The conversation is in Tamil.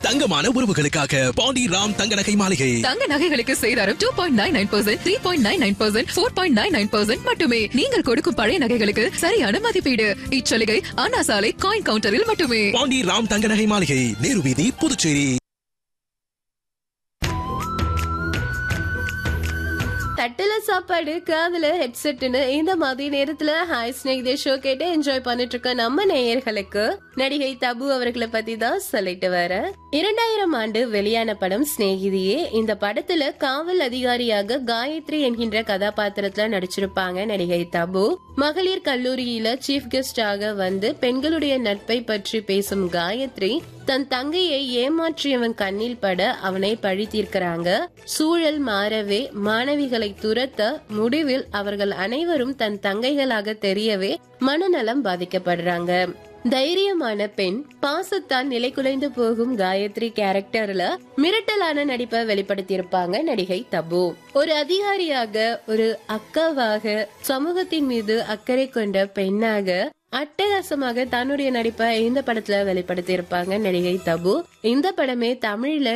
தங்கமான உறவுகளுக்காக பாண்டி ராம் தங்க நகை மாளிகை தங்க நகைகளுக்கு சேதாரம் two point nine nine percent three point nine nine percent four point nine nine percent மட்டுமே நீங்கள் கொடுக்கும் பழைய நகைகளுக்கு சரியான மதிப்பீடு இச்சலுகை அண்ணா சாலை காயின் கவுண்டரில் மட்டுமே பாண்டி ராம் தங்க நகை மாளிகை நேரு வீதி புதுச்சேரி தட்டுல சாப்பாடு காதுல ஹெட்செட்னு இந்த மாதிரி நேரத்துல ஹாய் ஸ்னேகிதே ஷோ கேட்டு என்ஜாய் பண்ணிட்டு இருக்க நம்ம நேயர்களுக்கு நடிகை தபு அவர்களை பத்தி தான் சொல்லிட்டு வர இரண்டாயிரம் ஆண்டு வெளியான படம் சிநேகிதியே இந்த படத்துல காவல் அதிகாரியாக காயத்ரி என்கின்ற கதாபாத்திரத்துல நடிச்சிருப்பாங்க நடிகை தபு மகளிர் கல்லூரியில சீஃப் கெஸ்டாக வந்து பெண்களுடைய நட்பை பற்றி பேசும் காயத்ரி தன் தங்கையை ஏமாற்றியவன் கண்ணில் பட அவனை பழி தீர்க்கிறாங்க சூழல் மாறவே மாணவிகளை துரத்த முடிவில் அவர்கள் அனைவரும் தன் தங்கைகளாக தெரியவே மனநலம் பாதிக்கப்படுறாங்க தைரியமான பெண் பாசத்தால் நிலை குலைந்து போகும் காயத்ரி கேரக்டர்ல மிரட்டலான நடிப்பை வெளிப்படுத்தியிருப்பாங்க நடிகை தபு ஒரு அதிகாரியாக ஒரு அக்காவாக சமூகத்தின் மீது அக்கறை கொண்ட பெண்ணாக அட்டகாசமாக தன்னுடைய நடிப்பை இந்த படத்துல வெளிப்படுத்தியிருப்பாங்க நடிகை தபு இந்த படமே தமிழ்ல